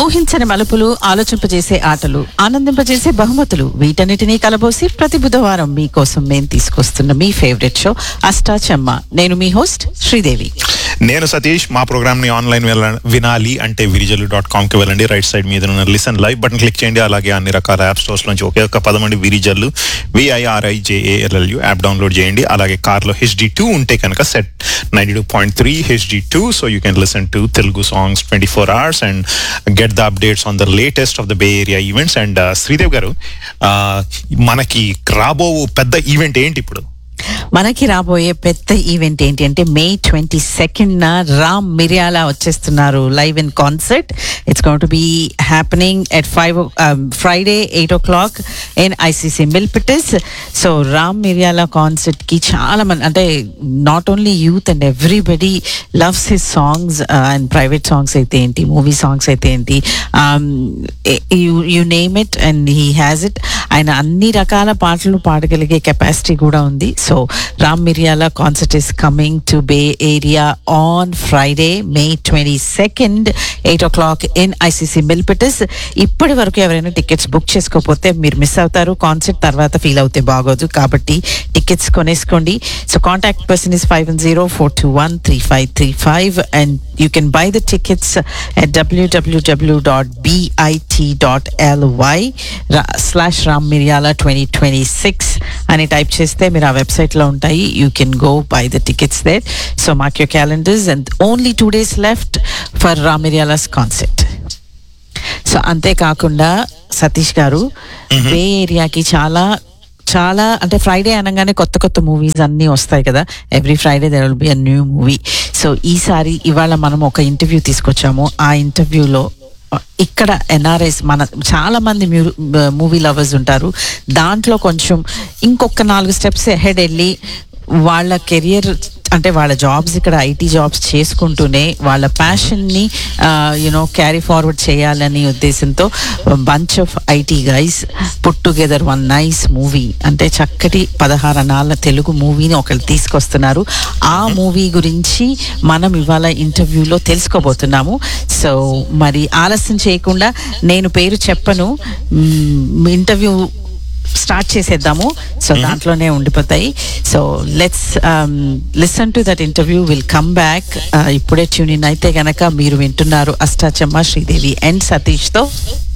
ఊహించని మలుపులు ఆలోచింపజేసే ఆటలు ఆనందింపజేసే బహుమతులు వీటన్నిటినీ కలబోసి ప్రతి బుధవారం మీకోసం మేము తీసుకొస్తున్న మీ ఫేవరెట్ షో అష్టాచమ్మ నేను మీ హోస్ట్ శ్రీదేవి నేను సతీష్ మా ప్రోగ్రామ్ ని ఆన్లైన్ వెళ్ళ- వినాలి అంటే విరిజలు డాట్ కామ్ కి వెళ్ళండి రైట్ సైడ్ మీద ఉన్న లిసన్ లైవ్ బటన్ క్లిక్ చేయండి అలాగే అన్ని రకాల యాప్ స్టోర్స్ నుంచి ఒకే ఒక పదమంది విరిజల్లు విఐఆర్ఐజేఏఎల్ఎల్యు యాప్ డౌన్లోడ్ చేయండి అలాగే కార్లో హెచ్డి టూ ఉంటే కనుక set ninety two point three HD two so you can listen to Telugu songs twenty four hours and get the updates on the latest of the bay area events and Sridev garu ఆ, మనకి రాబో పెద్ద event ఏంటి ఇప్పుడు మనకి రాబోయే పెద్ద ఈవెంట్ ఏంటి అంటే May twenty second Ram Miryala వచ్చేస్తున్నారు live in concert it's gonna be happening at five Friday eight o'clock in ICC Milpitas so Ram Miryala concert కి చాలా మంది అంటే not only youth and everybody loves his songs and private songs అయితే ఏంటి movie songs అయితే ఏంటి you name it and he has it ఆయన అన్ని రకాల పాటలు పాడగలిగే కెపాసిటీ కూడా ఉంది so Ram Miryala concert is coming to bay area on Friday May twenty second eight o'clock in ICC Milpitas ఇప్పటి వరకు ఎవరైనా టికెట్స్ బుక్ చేసుకోకపోతే మీరు మిస్ అవుతారు కాన్సర్ట్ తర్వాత ఫీల్ అవుతే బాగోదు కాబట్టి టికెట్స్ కొనేసుకోండి so contact person is five one zero four two one three five three five and you can buy the tickets at www.bit.ly ra- slash ram miryala 2026 అని type చేస్తే మీరు ఆ వెబ్సైట్లో ఉంటాయి you can go buy the tickets there so mark your calendars and only two days left for Ram Miryala's concept so అంతేకాకుండా సతీష్ గారు బే ఏరియాకి చాలా చాలా అంటే ఫ్రైడే అనగానే కొత్త కొత్త మూవీస్ అన్నీ వస్తాయి కదా every Friday there will be a new movie so ఈసారి ఇవాళ మనం ఒక ఇంటర్వ్యూ తీసుకొచ్చాము ఆ ఇంటర్వ్యూలో ఇక్కడ ఎన్ఆర్ఎస్ మన చాలా మంది మూవీ లవర్స్ ఉంటారు దాంట్లో కొంచెం ఇంకొక నాలుగు స్టెప్స్ హెడ్ వెళ్ళి వాళ్ళ కెరియర్ అంటే వాళ్ళ జాబ్స్ ఇక్కడ ఐటీ జాబ్స్ చేసుకుంటూనే వాళ్ళ ప్యాషన్ని యునో క్యారీ ఫార్వర్డ్ చేయాలని ఉద్దేశంతో bunch of IT guys put together one nice movie అంటే చక్కటి పదహారు తెలుగు మూవీని ఒకళ్ళు తీసుకొస్తున్నారు ఆ మూవీ గురించి మనం ఇవాళ ఇంటర్వ్యూలో తెలుసుకోబోతున్నాము సో మరి ఆలస్యం చేయకుండా నేను పేరు చెప్పను ఇంటర్వ్యూ స్టార్ట్ చేసేద్దాము సో దాంట్లోనే ఉండిపోతాయి so let's listen to that interview will come back ఇప్పుడే ట్యూన్ ఇన్ అయితే గనక మీరు వింటున్నారు అష్టాచమ్మ శ్రీదేవి అండ్ సతీష్తో